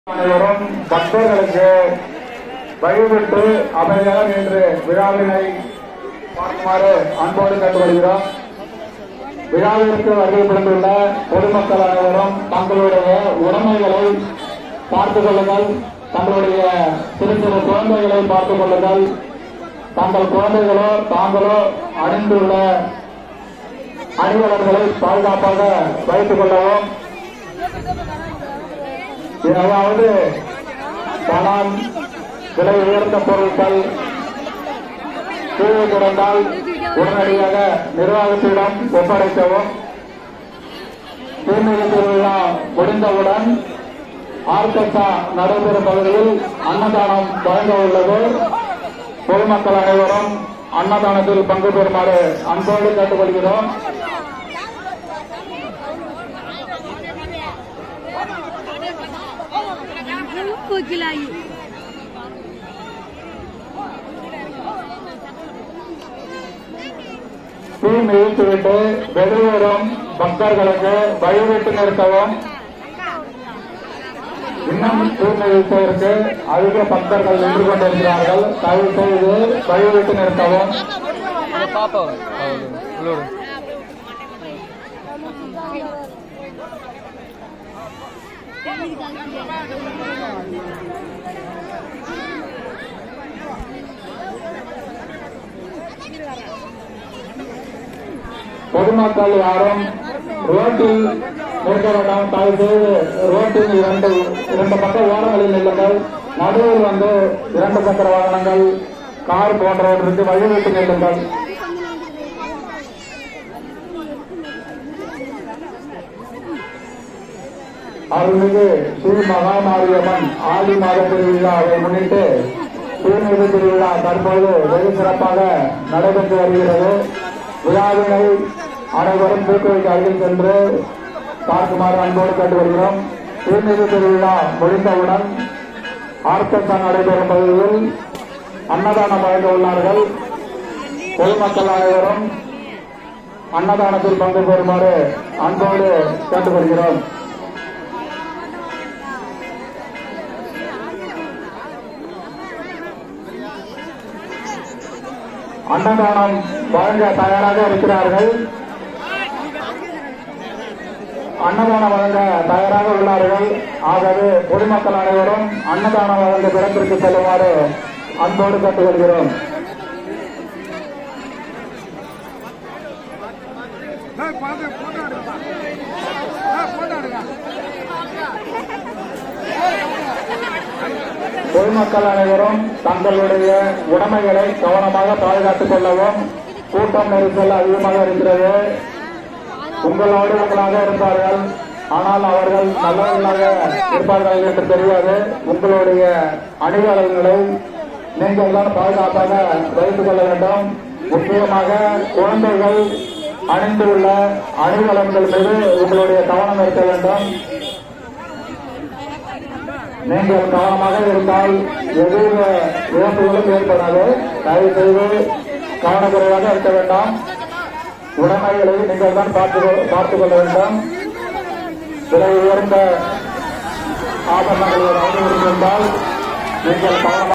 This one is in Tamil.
அனைவரும் பக்தர்களுக்கு வழிவிட்டு அமைதியாக நின்று விழாவினை பார்க்குமாறு அன்போடு கேட்டுக்கொள்கிறோம் விழாவிற்கு வருகை புரிந்துள்ள பொதுமக்கள் அனைவரும் தங்களுடைய உடைமைகளை பார்த்துக் கொள்ளுங்கள் தங்களுடைய சிறு சிறு குழந்தைகளை பார்த்துக் கொள்ளுங்கள் தங்கள் குழந்தைகளோ தாங்களோ அணிந்துள்ள அணிவலர்களை பாதுகாப்பாக வைத்துக் கொள்ளவும் ஏதாவது பணம் விலை உயர்ந்த பொருட்கள் கீழே கிடந்தால் உடனடியாக நிர்வாகத்திடம் ஒப்படைக்கவும் தூய்மை திருவிழா முடிந்தவுடன் ஆர்கெஸ்ட்ரா நடைபெறும் பகுதியில் அன்னதானம் வழங்க உள்ளது பொதுமக்கள் அனைவரும் அன்னதானத்தில் பங்கு பெறுமாறு அன்போடு கேட்டுக்கொள்கிறோம் கோகிலாயி தீ மிதித்துவிட்டு வெளியேறும் பக்தர்களுக்கு வழிவிட்டு நிறுத்தவும் இன்னும் தீ மிதிப்பதற்கு அதிக பக்தர்கள் நின்று கொண்டிருக்கிறார்கள் தயவு செய்து வழிவிட்டு நிறுத்தவும் பாப்பா உள்ளூர் பொதுமக்கள் யாரும் ரோட்டில் நிற்க வேண்டாம் தயவு செய்து ரோட்டின் இரண்டு இரண்டு பக்க ஓரங்களில் நில்லுங்கள் நடுவில் வந்து இரண்டு சக்கர வாகனங்கள் கார் போன்றவற்றிற்கு வழிவிட்டு நில்லுங்கள் அருள்மிகு ஸ்ரீ மகாமாரியம்மன் ஆடி மாத திருவிழாவை முன்னிட்டு தூய்மைது திருவிழா தற்போது வெகு சிறப்பாக நடைபெற்று வருகிறது விழாவினை அனைவரும் தூக்குவைக்கு அருகில் சென்று பார்க்குமாறு அன்போடு கேட்டு வருகிறோம் தூய்மைது திருவிழா முடிந்தவுடன் ஆர்கெஸ்ட்ரா நடைபெறும் பகுதியில் அன்னதானம் வழங்க உள்ளார்கள் பொதுமக்கள் அனைவரும் அன்னதானத்தில் பங்கு பெறுமாறு அன்போடு கேட்டுக்கொள்கிறோம் அன்னதானம் வழங்க தயாராக இருக்கிறார்கள் அன்னதானம் வழங்க தயாராக உள்ளார்கள் ஆகவே பொதுமக்கள் அனைவரும் அன்னதானம் வழங்க பிறப்பிற்கு செல்லுமாறு அன்போடு கேட்டுக்கொள்கிறோம் பொதுமக்கள் அனைவரும் தங்களுடைய உடைமைகளை கவனமாக பாதுகாத்துக் கொள்ளவும் கூட்டம் நெரிசல் அதிகமாக இருக்கிறது உங்களோடு உங்களாக இருப்பார்கள் ஆனால் அவர்கள் நல்லவர்களாக இருப்பார்கள் என்று தெரியாது உங்களுடைய அணிகலன்களை நீங்கள் தான் பாதுகாப்பாக வைத்துக் கொள்ள வேண்டும் முக்கியமாக குழந்தைகள் அணிந்துள்ள அணிகலன்கள் மீது உங்களுடைய கவனம் இருக்க வேண்டும் நீங்கள் கவனமாக இருந்தால் எதிர் இழப்புகளும் ஏற்படாது தயவு செய்து கவனக்குறைவாக இருக்க வேண்டாம் உடைமைகளை நீங்கள் தான் பார்த்து பார்த்துக் கொள்ள வேண்டும் விலை உயர்ந்த ஆபரணங்களை வாங்கி இருந்தால் நீங்கள் கவனமாக